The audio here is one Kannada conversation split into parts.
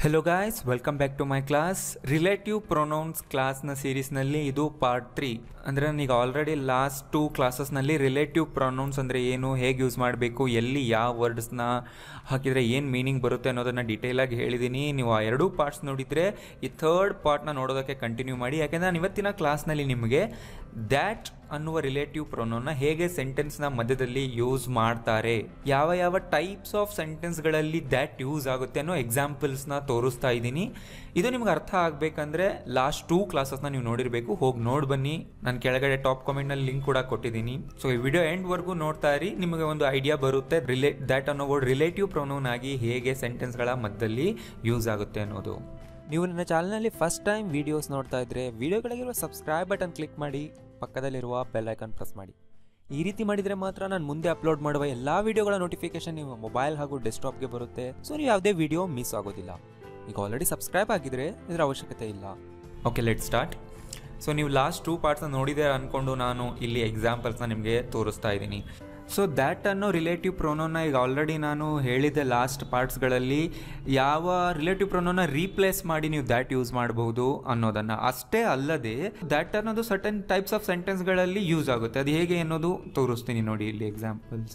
hello guys welcome back to my class relative pronouns ಕ್ಲಾಸ್ನ ಸೀರೀಸ್ನಲ್ಲಿ ಇದು ಪಾರ್ಟ್ ತ್ರೀ ಅಂದರೆ ನಾನೀಗ ಆಲ್ರೆಡಿ ಲಾಸ್ಟ್ ಟೂ ಕ್ಲಾಸಸ್ನಲ್ಲಿ ರಿಲೇಟಿವ್ ಪ್ರೊನೌನ್ಸ್ ಅಂದರೆ ಏನು ಹೇಗೆ ಯೂಸ್ ಮಾಡಬೇಕು ಎಲ್ಲಿ ಯಾವ ವರ್ಡ್ಸ್ನ ಹಾಕಿದರೆ ಏನು ಮೀನಿಂಗ್ ಬರುತ್ತೆ ಅನ್ನೋದನ್ನು ಡೀಟೇಲಾಗಿ ಹೇಳಿದ್ದೀನಿ ನೀವು ಆ ಎರಡೂ ಪಾರ್ಟ್ಸ್ ನೋಡಿದರೆ ಈ ಥರ್ಡ್ ಪಾರ್ಟ್ನ ನೋಡೋದಕ್ಕೆ ಕಂಟಿನ್ಯೂ ಮಾಡಿ ಯಾಕೆಂದರೆ ನಾನು ಇವತ್ತಿನ ಕ್ಲಾಸ್ನಲ್ಲಿ ನಿಮಗೆ ದ್ಯಾಟ್ ಅನ್ನುವ ರಿಲೇಟಿವ್ ಪ್ರೊನೌನ್ನ ಹೇಗೆ ಸೆಂಟೆನ್ಸ್ನ ಮಧ್ಯದಲ್ಲಿ ಯೂಸ್ ಮಾಡ್ತಾರೆ ಯಾವ ಯಾವ ಟೈಪ್ಸ್ ಆಫ್ ಸೆಂಟೆನ್ಸ್ಗಳಲ್ಲಿ ದ್ಯಾಟ್ ಯೂಸ್ ಆಗುತ್ತೆ ಅನ್ನೋ ಎಕ್ಸಾಂಪಲ್ಸ್ನ ತೋರಿಸ್ತಾ ಇದ್ದೀನಿ ಇದು ನಿಮ್ಗೆ ಅರ್ಥ ಆಗಬೇಕಂದ್ರೆ ಲಾಸ್ಟ್ ಟೂ ಕ್ಲಾಸಸ್ನ ನೀವು ನೋಡಿರಬೇಕು ಹೋಗಿ ನೋಡಿ ಬನ್ನಿ ನಾನು ಕೆಳಗಡೆ ಟಾಪ್ ಕಾಮೆಂಟ್ನಲ್ಲಿ ಲಿಂಕ್ ಕೂಡ ಕೊಟ್ಟಿದ್ದೀನಿ ಸೊ ಈ ವಿಡಿಯೋ ಎಂಡ್ವರೆಗೂ ನೋಡ್ತಾ ಇರಿ ನಿಮಗೆ ಒಂದು ಐಡಿಯಾ ಬರುತ್ತೆ ರಿಲೇ ದ್ಯಾಟ್ ಅನ್ನೋ ವರ್ಡ್ ರಿಲೇಟಿವ್ ಪ್ರೊನೌನ್ ಆಗಿ ಹೇಗೆ ಸೆಂಟೆನ್ಸ್ಗಳ ಮಧ್ಯದಲ್ಲಿ ಯೂಸ್ ಆಗುತ್ತೆ ಅನ್ನೋದು ನೀವು ನನ್ನ ಚಾನಲ್ನಲ್ಲಿ ಫಸ್ಟ್ ಟೈಮ್ ವಿಡಿಯೋಸ್ ನೋಡ್ತಾ ಇದ್ರೆ ವಿಡಿಯೋಗಳಿಗಿರುವ ಸಬ್ಸ್ಕ್ರೈಬ್ ಬಟನ್ ಕ್ಲಿಕ್ ಮಾಡಿ ಪಕ್ಕದಲ್ಲಿರುವ ಬೆಲ್ ಐಕಾನ್ ಪ್ರೆಸ್ ಮಾಡಿ ಈ ರೀತಿ ಮಾಡಿದರೆ ಮಾತ್ರ ನಾನು ಮುಂದೆ ಅಪ್ಲೋಡ್ ಮಾಡುವ ಎಲ್ಲ ವಿಡಿಯೋಗಳ ನೋಟಿಫಿಕೇಶನ್ ನಿಮ್ಮ ಮೊಬೈಲ್ ಹಾಗೂ ಡೆಸ್ಕ್ಟಾಪ್ಗೆ ಬರುತ್ತೆ ಸೊ ನೀವು ಯಾವುದೇ ವಿಡಿಯೋ ಮಿಸ್ ಆಗೋದಿಲ್ಲ ಈಗ ಆಲ್ರೆಡಿ ಸಬ್ಸ್ಕ್ರೈಬ್ ಆಗಿದ್ರೆ ಇದರ ಅವಶ್ಯಕತೆ ಇಲ್ಲ ಓಕೆ ಲೆಟ್ ಸ್ಟಾರ್ಟ್ ಸೊ ನೀವು ಲಾಸ್ಟ್ ಟೂ ಪಾರ್ಟ್ಸ್ನ ನೋಡಿದೆ ಅಂದ್ಕೊಂಡು ನಾನು ಇಲ್ಲಿ ಎಕ್ಸಾಂಪಲ್ಸ್ನ ನಿಮಗೆ ತೋರಿಸ್ತಾ ಇದ್ದೀನಿ ಸೊ ದ್ಯಾಟ್ ಅನ್ನೋ ರಿಲೇಟಿವ್ ಪ್ರೊನೋನ ಈಗ ಆಲ್ರೆಡಿ ನಾನು ಹೇಳಿದ್ದೆ ಲಾಸ್ಟ್ ಪಾರ್ಟ್ಸ್ಗಳಲ್ಲಿ ಯಾವ ರಿಲೇಟಿವ್ ಪ್ರೊನೋನ ರೀಪ್ಲೇಸ್ ಮಾಡಿ ನೀವು ದ್ಯಾಟ್ ಯೂಸ್ ಮಾಡಬಹುದು ಅನ್ನೋದನ್ನು ಅಷ್ಟೇ ಅಲ್ಲದೆ ದ್ಯಾಟ್ ಅನ್ನೋದು ಸರ್ಟನ್ ಟೈಪ್ಸ್ ಆಫ್ ಸೆಂಟೆನ್ಸ್ಗಳಲ್ಲಿ ಯೂಸ್ ಆಗುತ್ತೆ ಅದು ಹೇಗೆ ಅನ್ನೋದು ತೋರಿಸ್ತೀನಿ ನೋಡಿ ಇಲ್ಲಿ examples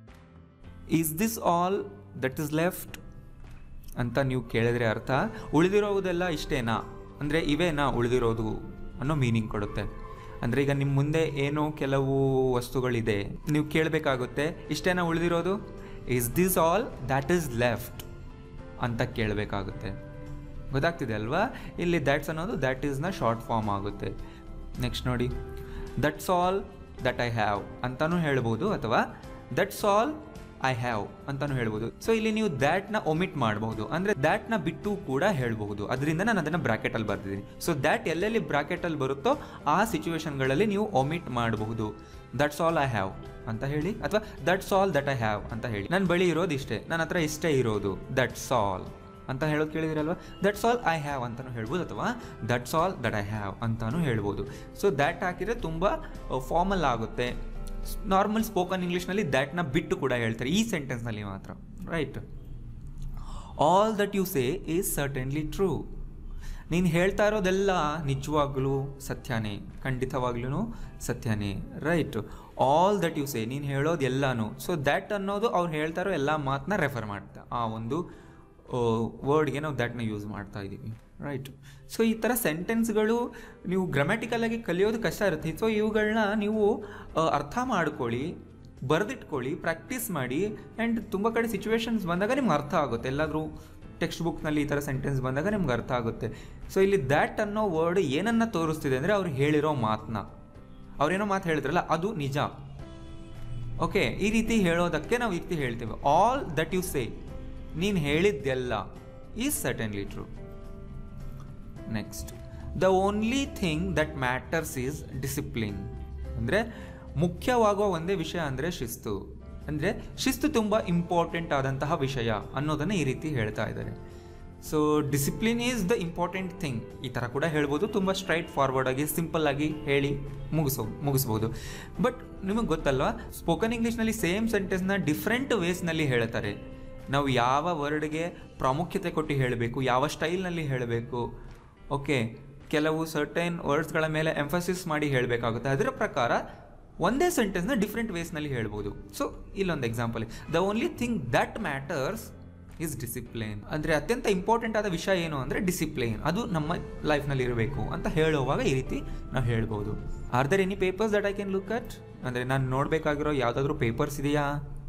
is this all that is left ಅಂತ ನೀವು ಕೇಳಿದ್ರೆ ಅರ್ಥ ಉಳಿದಿರೋದೆಲ್ಲ ಇಷ್ಟೇನಾ ಅಂದರೆ ಇವೇನಾ ಉಳಿದಿರೋದು ಅನ್ನೋ ಮೀನಿಂಗ್ ಕೊಡುತ್ತೆ ಅಂದರೆ ಈಗ ನಿಮ್ಮ ಮುಂದೆ ಏನೋ ಕೆಲವು ವಸ್ತುಗಳಿದೆ ನೀವು ಕೇಳಬೇಕಾಗುತ್ತೆ ಇಷ್ಟೇನಾ ಉಳಿದಿರೋದು is this all that is left ಅಂತ ಕೇಳಬೇಕಾಗುತ್ತೆ ಗೊತ್ತಾಗ್ತಿದೆ ಅಲ್ವಾ ಇಲ್ಲಿ ದ್ಯಾಟ್ಸ್ ಅನ್ನೋದು ದ್ಯಾಟ್ ಈಸ್ನ ಶಾರ್ಟ್ ಫಾರ್ಮ್ ಆಗುತ್ತೆ ನೆಕ್ಸ್ಟ್ ನೋಡಿ that's all that I have ಅಂತಲೂ ಹೇಳ್ಬೋದು ಅಥವಾ ದಟ್ಸ್ ಆಲ್ ಐ ಹ್ಯಾವ್ ಅಂತಾನು ಹೇಳ್ಬೋದು ಸೊ ಇಲ್ಲಿ ನೀವು ದ್ಯಾಟ್ನ ಒಮಿಟ್ ಮಾಡಬಹುದು ಅಂದರೆ ದ್ಯಾಟ್ನ ಬಿಟ್ಟು ಕೂಡ ಹೇಳ್ಬಹುದು ಅದರಿಂದ ನಾನು ಅದನ್ನು ಬ್ರಾಕೆಟಲ್ಲಿ ಬರ್ತಿದ್ದೀನಿ ಸೊ ದ್ಯಾಟ್ ಎಲ್ಲೆಲ್ಲಿ ಬ್ರಾಕೆಟಲ್ಲಿ ಬರುತ್ತೋ ಆ ಸಿಚುವೇಶನ್ಗಳಲ್ಲಿ ನೀವು ಒಮಿಟ್ ಮಾಡಬಹುದು ದಟ್ಸ್ ಆಲ್ ಐ ಹ್ಯಾವ್ ಅಂತ ಹೇಳಿ ಅಥವಾ that's all that I have ಅಂತ ಹೇಳಿ ನನ್ನ ಬಳಿ ಇರೋದು ಇಷ್ಟೇ ನನ್ನ ಹತ್ರ ಇಷ್ಟೇ ಇರೋದು ದಟ್ಸ್ ಆಲ್ ಅಂತ ಹೇಳೋದು ಕೇಳಿದಿರಲ್ವ ದಟ್ಸ್ ಆಲ್ ಐ ಹ್ಯಾವ್ ಅಂತಲೂ ಹೇಳ್ಬೋದು ಅಥವಾ that's all that I have ಅಂತಾನು ಹೇಳ್ಬೋದು ಸೊ ದ್ಯಾಟ್ ಹಾಕಿದರೆ ತುಂಬ ಫಾರ್ಮಲ್ ಆಗುತ್ತೆ ನಾರ್ಮಲ್ ಸ್ಪೋಕನ್ ಇಂಗ್ಲೀಷ್ನಲ್ಲಿ ದ್ಯಾಟ್ನ ಬಿಟ್ಟು ಕೂಡ ಹೇಳ್ತಾರೆ ಈ ಸೆಂಟೆನ್ಸ್ನಲ್ಲಿ ಮಾತ್ರ right all that you say is certainly true ನೀನು ಹೇಳ್ತಾ ಇರೋದೆಲ್ಲ ನಿಜವಾಗ್ಲೂ ಸತ್ಯನೇ ಖಂಡಿತವಾಗ್ಲೂ ಸತ್ಯನೇ right all that you say ನೀನು ಹೇಳೋದು ಎಲ್ಲನೂ ಸೊ ದ್ಯಾಟ್ ಅನ್ನೋದು ಅವ್ರು ಹೇಳ್ತಾ ಇರೋ ಎಲ್ಲ ಮಾತನ್ನ ರೆಫರ್ ಮಾಡ್ತಾ ಆ ಒಂದು ವರ್ಡ್ಗೆ ನಾವು ದ್ಯಾಟ್ನ ಯೂಸ್ ಮಾಡ್ತಾ ಇದ್ದೀವಿ ರೈಟ್ ಸೊ ಈ ಥರ ಸೆಂಟೆನ್ಸ್ಗಳು ನೀವು ಗ್ರಾಮ್ಯಾಟಿಕಲಾಗಿ ಕಲಿಯೋದು ಕಷ್ಟ ಇರುತ್ತೆ ಸೊ ಇವುಗಳನ್ನ ನೀವು ಅರ್ಥ ಮಾಡ್ಕೊಳ್ಳಿ ಬರೆದಿಟ್ಕೊಳ್ಳಿ ಪ್ರಾಕ್ಟೀಸ್ ಮಾಡಿ ಆ್ಯಂಡ್ ತುಂಬ ಕಡೆ ಸಿಚುವೇಶನ್ಸ್ ಬಂದಾಗ ನಿಮ್ಗೆ ಅರ್ಥ ಆಗುತ್ತೆ ಎಲ್ಲಾದರೂ ಟೆಕ್ಸ್ಟ್ ಬುಕ್ನಲ್ಲಿ ಈ ಥರ ಸೆಂಟೆನ್ಸ್ ಬಂದಾಗ ನಿಮ್ಗೆ ಅರ್ಥ ಆಗುತ್ತೆ ಸೊ ಇಲ್ಲಿ ದ್ಯಾಟ್ ಅನ್ನೋ ವರ್ಡ್ ಏನನ್ನ ತೋರಿಸ್ತಿದೆ ಅಂದರೆ ಅವ್ರು ಹೇಳಿರೋ ಮಾತನ್ನ ಅವ್ರೇನೋ ಮಾತು ಹೇಳಿದ್ರಲ್ಲ ಅದು ನಿಜ ಓಕೆ ಈ ರೀತಿ ಹೇಳೋದಕ್ಕೆ ನಾವು ಈ ರೀತಿ ಹೇಳ್ತೇವೆ ಆಲ್ ದಟ್ ಯು ಸೇ ನೀನು ಹೇಳಿದ್ದೆಲ್ಲ is certainly true next the only thing that matters is discipline ಅಂದರೆ ಮುಖ್ಯವಾಗುವ ಒಂದೇ ವಿಷಯ ಅಂದರೆ ಶಿಸ್ತು ಅಂದರೆ ಶಿಸ್ತು ತುಂಬ ಇಂಪಾರ್ಟೆಂಟ್ ಆದಂತಹ ವಿಷಯ ಅನ್ನೋದನ್ನು ಈ ರೀತಿ ಹೇಳ್ತಾ ಇದ್ದಾರೆ so discipline is the important thing ಈ ಥರ ಕೂಡ ಹೇಳ್ಬೋದು ತುಂಬ ಸ್ಟ್ರೈಟ್ ಫಾರ್ವರ್ಡ್ ಆಗಿ ಸಿಂಪಲ್ ಆಗಿ ಹೇಳಿ ಮುಗಿಸೋ ಮುಗಿಸ್ಬೋದು ಬಟ್ ನಿಮಗೆ ಗೊತ್ತಲ್ವಾ ಸ್ಪೋಕನ್ ಇಂಗ್ಲೀಷ್ನಲ್ಲಿ ಸೇಮ್ ಸೆಂಟೆನ್ಸ್ನ ಡಿಫ್ರೆಂಟ್ ವೇಸ್ನಲ್ಲಿ ಹೇಳ್ತಾರೆ ನಾವು ಯಾವ ವರ್ಡ್ಗೆ ಪ್ರಾಮುಖ್ಯತೆ ಕೊಟ್ಟು ಹೇಳಬೇಕು ಯಾವ ಸ್ಟೈಲ್ನಲ್ಲಿ ಹೇಳಬೇಕು ಓಕೆ ಕೆಲವು ಸರ್ಟೈನ್ ವರ್ಡ್ಸ್ಗಳ ಮೇಲೆ ಎಂಫಸಿಸ್ ಮಾಡಿ ಹೇಳಬೇಕಾಗುತ್ತೆ ಅದರ ಪ್ರಕಾರ ಒಂದೇ ಸೆಂಟೆನ್ಸ್ನ ಡಿಫ್ರೆಂಟ್ ವೇಸ್ನಲ್ಲಿ ಹೇಳ್ಬೋದು ಸೊ ಇಲ್ಲೊಂದು example the only thing that matters is discipline ಅಂದರೆ ಅತ್ಯಂತ ಇಂಪಾರ್ಟೆಂಟ್ ಆದ ವಿಷಯ ಏನು ಅಂದರೆ ಡಿಸಿಪ್ಲಿನ್ ಅದು ನಮ್ಮ ಲೈಫ್ನಲ್ಲಿ ಇರಬೇಕು ಅಂತ ಹೇಳುವಾಗ ಈ ರೀತಿ ನಾವು ಹೇಳ್ಬೋದು are there any papers that I can look at ಅಂದರೆ ನಾನು ನೋಡಬೇಕಾಗಿರೋ ಯಾವುದಾದ್ರೂ ಪೇಪರ್ಸ್ ಇದೆಯಾ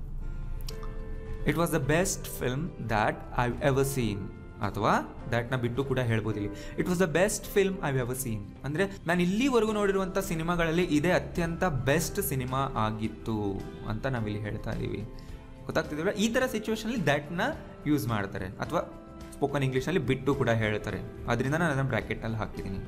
it was the best film that I ever seen ಅಥವಾ ದ್ಯಾಟ್ನ ಬಿಟ್ಟು ಕೂಡ ಹೇಳ್ಬೋದು ಇಲ್ಲಿ it was the best film I ever seen ಅಂದರೆ ನಾನು ಇಲ್ಲಿವರೆಗೂ ನೋಡಿರುವಂಥ ಸಿನಿಮಾಗಳಲ್ಲಿ ಇದೇ ಅತ್ಯಂತ ಬೆಸ್ಟ್ ಸಿನಿಮಾ ಆಗಿತ್ತು ಅಂತ ನಾವಿಲ್ಲಿ ಹೇಳ್ತಾ ಇದ್ದೀವಿ ಗೊತ್ತಾಗ್ತಿದ್ದೀವಿ ಈ ಥರ ಸಿಚುವೇಶನಲ್ಲಿ ದ್ಯಾಟ್ನ ಯೂಸ್ ಮಾಡ್ತಾರೆ ಅಥವಾ ಸ್ಪೋಕನ್ ಇಂಗ್ಲೀಷಲ್ಲಿ ಬಿಟ್ಟು ಕೂಡ ಹೇಳ್ತಾರೆ ಅದರಿಂದ ನಾನು ಅದನ್ನು ಬ್ರ್ಯಾಕೆಟಲ್ಲಿ ಹಾಕಿದ್ದೀನಿ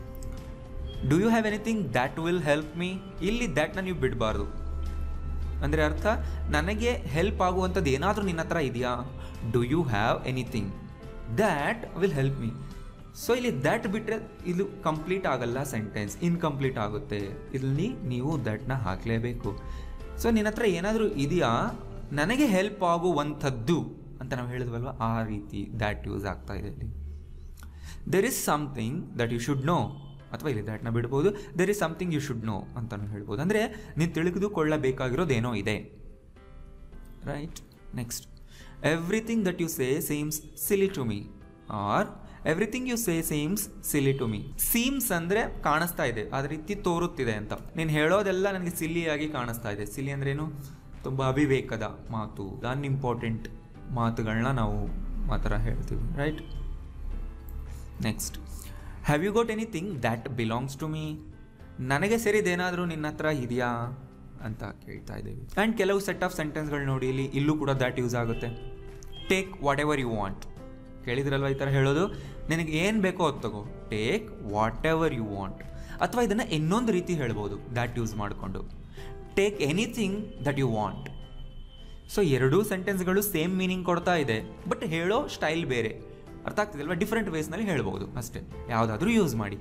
do you have anything that will help me ಇಲ್ಲಿ ದ್ಯಾಟ್ನ ನೀವು ಬಿಡಬಾರ್ದು ಅಂದರೆ ಅರ್ಥ ನನಗೆ ಹೆಲ್ಪ್ ಆಗುವಂಥದ್ದು ಏನಾದರೂ ನಿನ್ನ ಹತ್ರ ಇದೆಯಾ do you have anything that will help me so ಇಲ್ಲಿ ದ್ಯಾಟ್ ಬಿಟ್ಟರೆ ಇದು ಕಂಪ್ಲೀಟ್ ಆಗಲ್ಲ ಸೆಂಟೆನ್ಸ್ ಇನ್ಕಂಪ್ಲೀಟ್ ಆಗುತ್ತೆ ಇಲ್ಲಿ ನೀವು ದ್ಯಾಟ್ನ ಹಾಕಲೇಬೇಕು ಸೊ ನಿನ್ನ ಹತ್ರ ಏನಾದರೂ ಇದೆಯಾ ನನಗೆ ಹೆಲ್ಪ್ ಆಗುವಂಥದ್ದು ಅಂತ ನಾವು ಹೇಳಿದ್ವಲ್ವ ಆ ರೀತಿ ದ್ಯಾಟ್ ಯೂಸ್ ಆಗ್ತಾ ಇದೆ ಇಲ್ಲಿ there is something that you should know ಅಥವಾ ಇಲ್ಲಿ ದ್ಯಾಟ್ನ ಬಿಡ್ಬೋದು there is something you should know ಅಂತಲೂ ಹೇಳ್ಬೋದು ಅಂದರೆ ನೀವು ತಿಳಿದುಕೊಳ್ಳಬೇಕಾಗಿರೋದೇನೋ ಇದೆ right next everything that you say seems silly to me or everything you say seems silly to me seems ಅಂದರೆ ಕಾಣಿಸ್ತಾ ಇದೆ ಅದ ರೀತಿ ತೋರುತ್ತಿದೆ ಅಂತ ನೀನು ಹೇಳೋದೆಲ್ಲ ನನಗೆ ಸಿಲ್ಲಿಯಾಗಿ ಕಾಣಿಸ್ತಾ ಇದೆ ಸಿಲಿ ಅಂದ್ರೇನು ತುಂಬ ಅವಿವೇಕದ ಮಾತು ಅನ್ಇಂಪಾರ್ಟೆಂಟ್ ಮಾತುಗಳನ್ನ ನಾವು ಆ ಥರ ಹೇಳ್ತೀವಿ right next have you got anything that belongs to me ನನಗೆ ಸೇರಿದೇನಾದರೂ ನಿನ್ನ ಹತ್ರ ಇದೆಯಾ ಅಂತ ಕೇಳ್ತಾ ಇದ್ದೀವಿ ಆ್ಯಂಡ್ ಕೆಲವು ಸೆಟ್ ಆಫ್ ಸೆಂಟೆನ್ಸ್ಗಳು ನೋಡಿ ಇಲ್ಲಿ ಇಲ್ಲೂ ಕೂಡ ದ್ಯಾಟ್ ಯೂಸ್ ಆಗುತ್ತೆ take whatever you want ಕೇಳಿದ್ರಲ್ವ ಈ ಥರ ಹೇಳೋದು ನಿನಗೆ ಏನು ಬೇಕೋ ಅದು ತಗೋ take whatever you want ಅಥವಾ ಇದನ್ನು ಇನ್ನೊಂದು ರೀತಿ ಹೇಳ್ಬೋದು ದ್ಯಾಟ್ ಯೂಸ್ ಮಾಡಿಕೊಂಡು take anything that you want so ಎರಡೂ ಸೆಂಟೆನ್ಸ್ಗಳು ಸೇಮ್ ಮೀನಿಂಗ್ ಕೊಡ್ತಾ ಇದೆ ಬಟ್ ಹೇಳೋ ಸ್ಟೈಲ್ ಬೇರೆ ಅರ್ಥ ಆಗ್ತಿದಲ್ವಾ ಡಿಫ್ರೆಂಟ್ ವೇಸ್ನಲ್ಲಿ ಹೇಳ್ಬೋದು ಅಷ್ಟೇ ಯಾವುದಾದ್ರೂ ಯೂಸ್ ಮಾಡಿ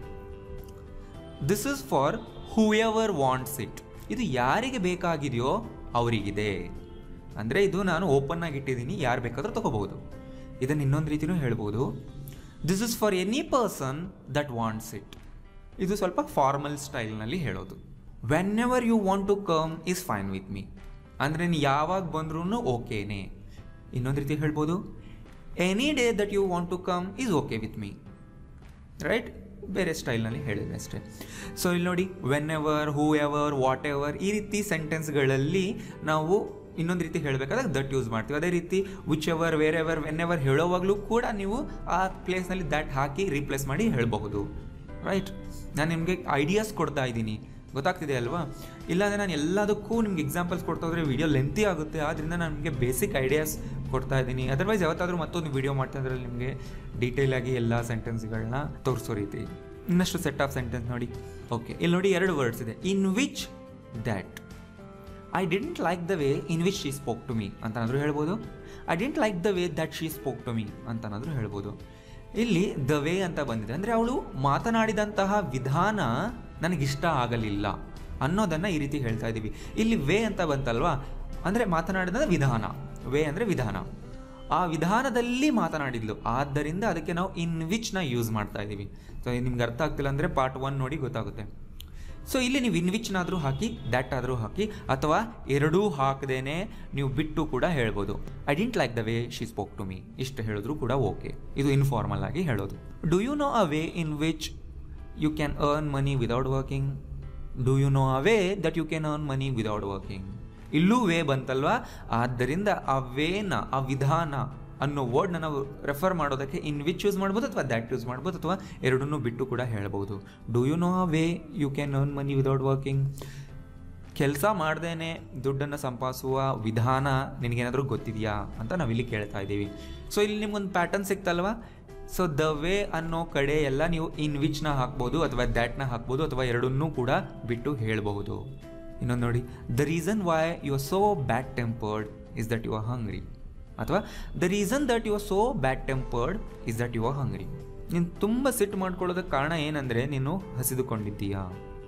this is for whoever wants it ಇದು ಯಾರಿಗೆ ಬೇಕಾಗಿದೆಯೋ ಅವರಿಗಿದೆ ಅಂದರೆ ಇದು ನಾನು ಓಪನ್ ಆಗಿ ಇಟ್ಟಿದ್ದೀನಿ ಯಾರು ಬೇಕಾದ್ರೂ ತಗೋಬಹುದು ಇದನ್ನು ಇನ್ನೊಂದು ರೀತಿಯೂ ಹೇಳ್ಬೋದು this is for any person that wants it ಇದು ಸ್ವಲ್ಪ ಫಾರ್ಮಲ್ ಸ್ಟೈಲ್ನಲ್ಲಿ ಹೇಳೋದು whenever you want to come is fine with me ಅಂದರೆ ನೀನು ಯಾವಾಗ ಬಂದ್ರೂ ಓಕೆನೇ ಇನ್ನೊಂದು ರೀತಿ ಹೇಳ್ಬೋದು any day that you want to come is okay with me right ಬೇರೆ ಸ್ಟೈಲ್ನಲ್ಲಿ ಹೇಳಿದೆ ಅಷ್ಟೇ ಸೊ ಇಲ್ಲಿ ನೋಡಿ whenever whoever whatever ಈ ರೀತಿ ಸೆಂಟೆನ್ಸ್ಗಳಲ್ಲಿ ನಾವು ಇನ್ನೊಂದು ರೀತಿ ಹೇಳಬೇಕಾದಾಗ ದಟ್ ಯೂಸ್ ಮಾಡ್ತೀವಿ ಅದೇ ರೀತಿ whichever wherever whenever ಹೇಳೋವಾಗಲೂ ಕೂಡ ನೀವು ಆ ಪ್ಲೇಸ್ನಲ್ಲಿ ದಟ್ ಹಾಕಿ ರೀಪ್ಲೇಸ್ ಮಾಡಿ ಹೇಳಬಹುದು ರೈಟ್ ನಾನು ನಿಮಗೆ ಐಡಿಯಾಸ್ ಕೊಡ್ತಾ ಇದ್ದೀನಿ ಗೊತ್ತಾಗ್ತಿದೆ ಅಲ್ವಾ ಇಲ್ಲಾಂದರೆ ನಾನು ಎಲ್ಲದಕ್ಕೂ ನಿಮ್ಗೆ ಎಕ್ಸಾಂಪಲ್ಸ್ ಕೊಡ್ತಾ ಹೋದರೆ ವಿಡಿಯೋ ಲೆಂತಿ ಆಗುತ್ತೆ ಆದ್ದರಿಂದ ನಾನು ನಿಮಗೆ ಬೇಸಿಕ್ ಐಡಿಯಾಸ್ ಕೊಡ್ತಾ ಇದ್ದೀನಿ ಅದರ್ವೈಸ್ ಯಾವತ್ತಾದರೂ ಮತ್ತೊಂದು ವಿಡಿಯೋ ಮಾಡ್ತಾ ಇದ್ರಲ್ಲಿ ನಿಮಗೆ ಡೀಟೇಲ್ ಆಗಿ ಎಲ್ಲ ಸೆಂಟೆನ್ಸ್ಗಳನ್ನ ತೋರಿಸೋ ರೀತಿ ಇನ್ನಷ್ಟು ಸೆಟ್ ಆಫ್ ಸೆಂಟೆನ್ಸ್ ನೋಡಿ ಓಕೆ ಇಲ್ಲಿ ನೋಡಿ ಎರಡು ವರ್ಡ್ಸ್ ಇದೆ in which that I didn't like the way in which she spoke to me ಅಂತನಾದರೂ ಹೇಳ್ಬೋದು I didn't like the way that she spoke to me ಅಂತನಾದರೂ ಹೇಳ್ಬೋದು ಇಲ್ಲಿ ದ ವೇ ಅಂತ ಬಂದಿದೆ ಅಂದರೆ ಅವಳು ಮಾತನಾಡಿದಂತಹ ವಿಧಾನ ನನಗಿಷ್ಟ ಆಗಲಿಲ್ಲ ಅನ್ನೋದನ್ನು ಈ ರೀತಿ ಹೇಳ್ತಾ ಇದ್ದೀವಿ ಇಲ್ಲಿ ವೇ ಅಂತ ಬಂತಲ್ವಾ ಅಂದರೆ ಮಾತನಾಡಿದ ವಿಧಾನ ವೇ ಅಂದರೆ ವಿಧಾನ ಆ ವಿಧಾನದಲ್ಲಿ ಮಾತನಾಡಿದ್ಲು ಆದ್ದರಿಂದ ಅದಕ್ಕೆ ನಾವು ಇನ್ ವಿಚ್ನ ಯೂಸ್ ಮಾಡ್ತಾ ಇದ್ದೀವಿ ಸೊ ನಿಮ್ಗೆ ಅರ್ಥ ಆಗ್ತಿಲ್ಲ ಅಂದರೆ ಪಾರ್ಟ್ ಒನ್ ನೋಡಿ ಗೊತ್ತಾಗುತ್ತೆ ಸೊ ಇಲ್ಲಿ ನೀವು ಇನ್ ವಿಚ್ನಾದರೂ ಹಾಕಿ ದ್ಯಾಟ್ ಆದರೂ ಹಾಕಿ ಅಥವಾ ಎರಡೂ ಹಾಕದೇನೆ ನೀವು ಬಿಟ್ಟು ಕೂಡ ಹೇಳ್ಬೋದು I didn't like the way she spoke to me ಇಷ್ಟು ಹೇಳಿದ್ರು ಕೂಡ ಓಕೆ ಇದು ಇನ್ಫಾರ್ಮಲ್ ಆಗಿ ಹೇಳೋದು do you know a way in which you can earn money without working do you know a way that you can earn money without working ಇಲ್ಲೂ ವೇ ಬಂತಲ್ವಾ ಆದ್ದರಿಂದ ಆ ವೇನ ಆ ವಿಧಾನ ಅನ್ನೋ ವರ್ಡ್ನ ನಾವು ರೆಫರ್ ಮಾಡೋದಕ್ಕೆ ಇನ್ ವಿಚ್ ಯೂಸ್ ಮಾಡ್ಬೋದು ಅಥವಾ ದ್ಯಾಟ್ ಯೂಸ್ ಮಾಡ್ಬೋದು ಅಥವಾ ಎರಡನ್ನೂ ಬಿಟ್ಟು ಕೂಡ ಹೇಳ್ಬೋದು do you know a way you can earn money without working ಕೆಲಸ ಮಾಡ್ದೇನೆ ದುಡ್ಡನ್ನು ಸಂಪಾದಿಸುವ ವಿಧಾನ ನಿನಗೇನಾದರೂ ಗೊತ್ತಿದೆಯಾ ಅಂತ ನಾವಿಲ್ಲಿ ಕೇಳ್ತಾ ಇದ್ದೀವಿ ಸೊ ಇಲ್ಲಿ ನಿಮ್ಗೊಂದು ಪ್ಯಾಟರ್ನ್ ಸಿಕ್ತಲ್ವಾ ಸೊ ದ ವೇ ಅನ್ನೋ ಕಡೆ ಎಲ್ಲ ನೀವು ಇನ್ ವಿಚ್ನ ಹಾಕ್ಬೋದು ಅಥವಾ ದ್ಯಾಟ್ನ ಹಾಕ್ಬೋದು ಅಥವಾ ಎರಡನ್ನೂ ಕೂಡ ಬಿಟ್ಟು ಹೇಳಬಹುದು ಇನ್ನೊಂದು ನೋಡಿ the reason why you are so bad tempered is that you are hungry ಅಥವಾ the reason that you are so bad tempered is that you are hungry ನೀನು ತುಂಬ ಸಿಟ್ಟು ಮಾಡ್ಕೊಳ್ಳೋದಕ್ಕೆ ಕಾರಣ ಏನಂದರೆ ನೀನು ಹಸಿದುಕೊಂಡಿದ್ದೀಯಾ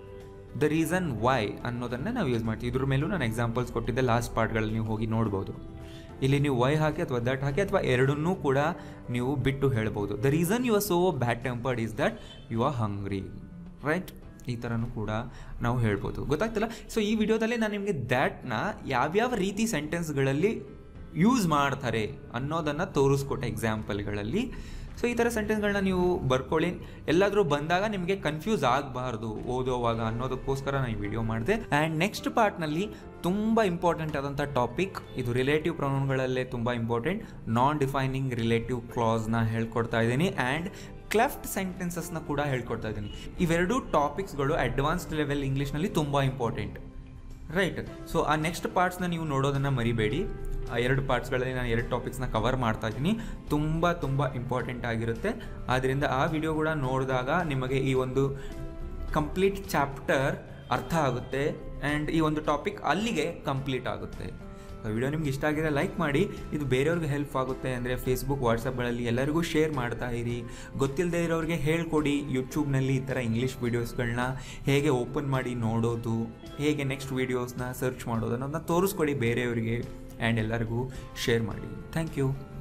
ದ ರೀಸನ್ ವೈ ಅನ್ನೋದನ್ನು ನಾವು ಯೂಸ್ ಮಾಡ್ತೀವಿ ಇದ್ರ ಮೇಲೂ ನಾನು ಎಕ್ಸಾಂಪಲ್ಸ್ ಕೊಟ್ಟಿದ್ದೆ ಲಾಸ್ಟ್ ಪಾರ್ಟ್ಗಳಲ್ಲಿ ನೀವು ಹೋಗಿ ನೋಡ್ಬೋದು ಇಲ್ಲಿ ನೀವು ವೈ ಹಾಕಿ ಅಥವಾ ದಟ್ ಹಾಕಿ ಅಥವಾ ಎರಡನ್ನೂ ಕೂಡ ನೀವು ಬಿಟ್ಟು ಹೇಳ್ಬೋದು the reason you are so bad tempered is that you are hungry right ಈ ಥರನೂ ಕೂಡ ನಾವು ಹೇಳ್ಬೋದು ಗೊತ್ತಾಗ್ತಿಲ್ಲ ಸೊ ಈ ವಿಡಿಯೋದಲ್ಲಿ ನಾನು ನಿಮಗೆ ದ್ಯಾಟ್ನ ಯಾವ್ಯಾವ ರೀತಿ ಸೆಂಟೆನ್ಸ್ಗಳಲ್ಲಿ ಯೂಸ್ ಮಾಡ್ತಾರೆ ಅನ್ನೋದನ್ನು ತೋರಿಸ್ಕೊಟ್ಟೆ ಎಕ್ಸಾಂಪಲ್ಗಳಲ್ಲಿ ಸೊ ಈ ಥರ ಸೆಂಟೆನ್ಸ್ಗಳನ್ನ ನೀವು ಬರ್ಕೊಳ್ಳಿ ಎಲ್ಲಾದರೂ ಬಂದಾಗ ನಿಮಗೆ ಕನ್ಫ್ಯೂಸ್ ಆಗಬಾರ್ದು ಓದೋವಾಗ ಅನ್ನೋದಕ್ಕೋಸ್ಕರ ನಾನು ಈ ವಿಡಿಯೋ ಮಾಡಿದೆ ಆ್ಯಂಡ್ ನೆಕ್ಸ್ಟ್ ಪಾರ್ಟ್ನಲ್ಲಿ ತುಂಬ ಇಂಪಾರ್ಟೆಂಟ್ ಆದಂಥ ಟಾಪಿಕ್ ಇದು ರಿಲೇಟಿವ್ ಪ್ರೊನೌನ್ಗಳಲ್ಲೇ ತುಂಬ ಇಂಪಾರ್ಟೆಂಟ್ ನಾನ್ ಡಿಫೈನಿಂಗ್ ರಿಲೇಟಿವ್ ಕ್ಲಾಸ್ನ ಹೇಳ್ಕೊಡ್ತಾ ಇದ್ದೀನಿ ಆ್ಯಂಡ್ ಕ್ಲೆಫ್ಟ್ ಸೆಂಟೆನ್ಸಸ್ನ ಕೂಡ ಹೇಳ್ಕೊಡ್ತಾ ಇದ್ದೀನಿ ಇವೆರಡೂ ಟಾಪಿಕ್ಸ್ಗಳು ಅಡ್ವಾನ್ಸ್ಡ್ ಲೆವೆಲ್ ಇಂಗ್ಲೀಷ್ನಲ್ಲಿ ತುಂಬ ಇಂಪಾರ್ಟೆಂಟ್ ರೈಟ್ ಸೊ ಆ ನೆಕ್ಸ್ಟ್ ಪಾರ್ಟ್ಸ್ನ ನೀವು ನೋಡೋದನ್ನು ಮರಿಬೇಡಿ ಆ ಎರಡು ಪಾರ್ಟ್ಸ್ಗಳಲ್ಲಿ ನಾನು ಎರಡು ಟಾಪಿಕ್ಸ್ನ ಕವರ್ ಮಾಡ್ತಾ ಇದ್ದೀನಿ ತುಂಬ ತುಂಬ ಇಂಪಾರ್ಟೆಂಟ್ ಆಗಿರುತ್ತೆ ಆದ್ದರಿಂದ ಆ ವಿಡಿಯೋ ಕೂಡ ನೋಡಿದಾಗ ನಿಮಗೆ ಈ ಒಂದು ಕಂಪ್ಲೀಟ್ ಚಾಪ್ಟರ್ ಅರ್ಥ ಆಗುತ್ತೆ ಆ್ಯಂಡ್ ಈ ಒಂದು ಟಾಪಿಕ್ ಅಲ್ಲಿಗೆ ಕಂಪ್ಲೀಟ್ ಆಗುತ್ತೆ ವಿಡಿಯೋ ನಿಮ್ಗೆ ಇಷ್ಟ ಆಗಿದೆ ಲೈಕ್ ಮಾಡಿ ಇದು ಬೇರೆಯವ್ರಿಗೆ ಹೆಲ್ಪ್ ಆಗುತ್ತೆ ಅಂದರೆ ಫೇಸ್ಬುಕ್ ವಾಟ್ಸಪ್ಗಳಲ್ಲಿ ಎಲ್ಲರಿಗೂ ಶೇರ್ ಮಾಡ್ತಾ ಇರಿ ಗೊತ್ತಿಲ್ಲದೆ ಇರೋರಿಗೆ ಹೇಳ್ಕೊಡಿ ಯೂಟ್ಯೂಬ್ನಲ್ಲಿ ಈ ಥರ ಇಂಗ್ಲೀಷ್ ವೀಡಿಯೋಸ್ಗಳನ್ನ ಹೇಗೆ ಓಪನ್ ಮಾಡಿ ನೋಡೋದು ಹೇಗೆ ನೆಕ್ಸ್ಟ್ ವೀಡಿಯೋಸ್ನ ಸರ್ಚ್ ಮಾಡೋದು ಅನ್ನೋದನ್ನ ತೋರಿಸ್ಕೊಡಿ ಬೇರೆಯವರಿಗೆ ಆ್ಯಂಡ್ ಎಲ್ಲರಿಗೂ ಶೇರ್ ಮಾಡಿ ಥ್ಯಾಂಕ್ ಯು